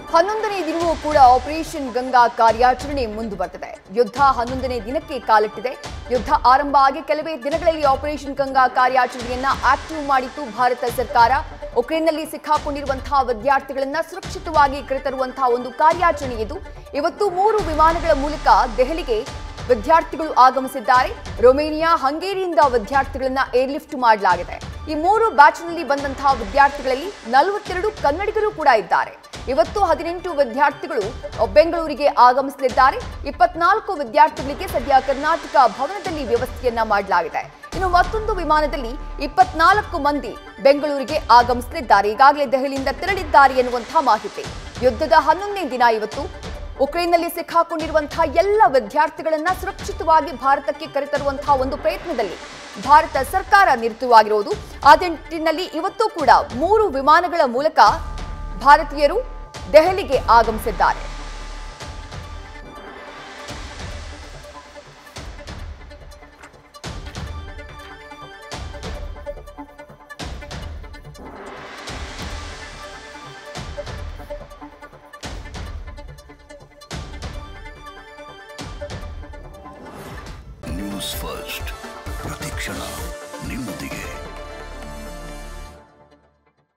ಹನ್ನೊಂದನೇ ದಿನವೂ ಕೂಡ ಆಪರೇಷನ್ ಗಂಗಾ ಕಾರ್ಯಾಚರಣೆ ಮುಂದುವರೆದಿದೆ ಯುದ್ಧ ಹನ್ನೊಂದನೇ ದಿನಕ್ಕೆ ಕಾಲಿಟ್ಟಿದೆ ಯುದ್ಧ ಆರಂಭ ಆಗಿ ಕೆಲವೇ ದಿನಗಳಲ್ಲಿ ಆಪರೇಷನ್ ಗಂಗಾ ಕಾರ್ಯಾಚರಣೆಯನ್ನ ಆಕ್ಟಿವ್ ಮಾಡಿತ್ತು ಭಾರತ ಸರ್ಕಾರ ಉಕ್ರೇನ್ನಲ್ಲಿ ಸಿಕ್ಕಾಕೊಂಡಿರುವಂತಹ ವಿದ್ಯಾರ್ಥಿಗಳನ್ನ ಸುರಕ್ಷಿತವಾಗಿ ಕರೆತರುವಂತಹ ಒಂದು ಕಾರ್ಯಾಚರಣೆ ಇದು ಇವತ್ತು ಮೂರು ವಿಮಾನಗಳ ಮೂಲಕ ದೆಹಲಿಗೆ ವಿದ್ಯಾರ್ಥಿಗಳು ಆಗಮಿಸಿದ್ದಾರೆ ರೊಮೇನಿಯಾ ಹಂಗೇರಿಯಿಂದ ವಿದ್ಯಾರ್ಥಿಗಳನ್ನ ಏರ್ಲಿಫ್ಟ್ ಮಾಡಲಾಗಿದೆ ಈ ಮೂರು ಬ್ಯಾಚ್ನಲ್ಲಿ ಬಂದಂತಹ ವಿದ್ಯಾರ್ಥಿಗಳಲ್ಲಿ ನಲವತ್ತೆರಡು ಕನ್ನಡಿಗರು ಕೂಡ ಇದ್ದಾರೆ ಇವತ್ತು ಹದಿನೆಂಟು ವಿದ್ಯಾರ್ಥಿಗಳು ಬೆಂಗಳೂರಿಗೆ ಆಗಮಿಸಲಿದ್ದಾರೆ ಇಪ್ಪತ್ನಾಲ್ಕು ವಿದ್ಯಾರ್ಥಿಗಳಿಗೆ ಸದ್ಯ ಕರ್ನಾಟಕ ಭವನದಲ್ಲಿ ವ್ಯವಸ್ಥೆಯನ್ನ ಮಾಡಲಾಗಿದೆ ಇನ್ನು ಮತ್ತೊಂದು ವಿಮಾನದಲ್ಲಿ ಇಪ್ಪತ್ನಾಲ್ಕು ಮಂದಿ ಬೆಂಗಳೂರಿಗೆ ಆಗಮಿಸಲಿದ್ದಾರೆ ಈಗಾಗಲೇ ದೆಹಲಿಯಿಂದ ತೆರಳಿದ್ದಾರೆ ಎನ್ನುವಂತಹ ಮಾಹಿತಿ ಯುದ್ಧದ ಹನ್ನೊಂದನೇ ದಿನ ಇವತ್ತು ಉಕ್ರೇನ್ನಲ್ಲಿ ಸಿಕ್ಕಾಕೊಂಡಿರುವಂತಹ ಎಲ್ಲ ವಿದ್ಯಾರ್ಥಿಗಳನ್ನ ಸುರಕ್ಷಿತವಾಗಿ ಭಾರತಕ್ಕೆ ಕರೆತರುವಂತಹ ಒಂದು ಪ್ರಯತ್ನದಲ್ಲಿ ಭಾರತ ಸರ್ಕಾರ ನಿರತವಾಗಿರುವುದು ಆ ನಿಟ್ಟಿನಲ್ಲಿ ಇವತ್ತು ಕೂಡ ಮೂರು ವಿಮಾನಗಳ ಮೂಲಕ ಭಾರತೀಯರು ದೆಹಲಿಗೆ ಆಗಮಿಸಿದ್ದಾರೆ ನ್ಯೂಸ್ ಫಸ್ಟ್ ಪ್ರತಿಕ್ಷಣ ನಿಮ್ಮೊಂದಿಗೆ